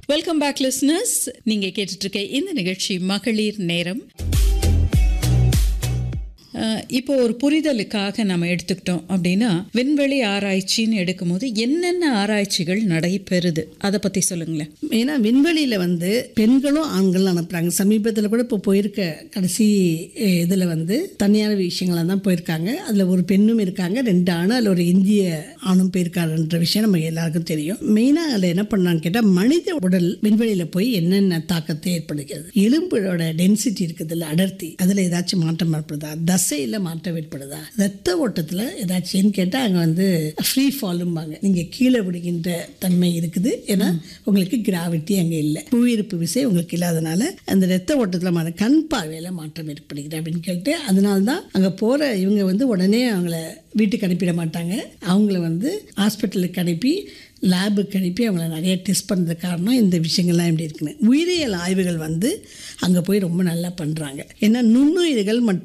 welcome back listeners நீங்க கேட்டுட்டு இருக்க இந்த நிகழ்ச்சி மகளிர் நேரம் அஹ், இப்போ ஒரு புரிதலுக்காக நம்ம எடுத்துக்கிட்டோம் அப்படின்னா விண்வெளி ஆராய்ச்சின்னு எடுக்கும்போது என்னென்ன ஆராய்ச்சிகள் நடைபெறுது அதை பத்தி சொல்லுங்களேன் ஏன்னா விண்வெளியில் வந்து பெண்களும் ஆண்களும் அனுப்புகிறாங்க சமீபத்தில் கூட இப்போ போயிருக்க கடைசி இதில் வந்து தனியார் விஷயங்களாக தான் போயிருக்காங்க அதில் ஒரு பெண்ணும் இருக்காங்க ரெண்டு ஆணும் அதில் ஒரு இந்திய ஆணும் போயிருக்காருன்ற விஷயம் நமக்கு எல்லாருக்கும் தெரியும் மெயினாக அதில் என்ன பண்ணான்னு கேட்டால் மனித உடல் விண்வெளியில் போய் என்னென்ன தாக்கத்தை ஏற்படுகிறது எலும்போட டென்சிட்டி இருக்குதுல்ல அடர்த்தி அதில் ஏதாச்சும் மாற்றம் ஏற்படுதா தசையில் மாற்றம் ஏற்படுதா ரத்த ஓட்டத்தில் ஏதாச்சும் கேட்டால் அங்கே வந்து ஃப்ரீ ஃபாலும்பாங்க நீங்கள் கீழே விடுகின்ற தன்மை இருக்குது ஏன்னா உங்களுக்கு கிராவிட்டி அங்கே இல்லை புவியிருப்பு விசை உங்களுக்கு இல்லாதனால அந்த ரத்த ஓட்டத்தில் மா கண் பார்வையில் மாற்றம் ஏற்படுகிறது அப்படின்னு கேட்டு அதனால தான் அங்கே போகிற இவங்க வந்து உடனே அவங்கள வீட்டுக்கு அனுப்பிட மாட்டாங்க அவங்கள வந்து ஹாஸ்பிட்டலுக்கு அனுப்பி லேபுக்கு அனுப்பி அவங்கள நிறைய டெஸ்ட் பண்ணுறது காரணம் இந்த விஷயங்கள்லாம் எப்படி இருக்குன்னு உயிரியல் ஆய்வுகள் வந்து அங்கே போய் ரொம்ப நல்லா பண்ணுறாங்க ஏன்னா நுண்ணுயிர்கள் மற்றும்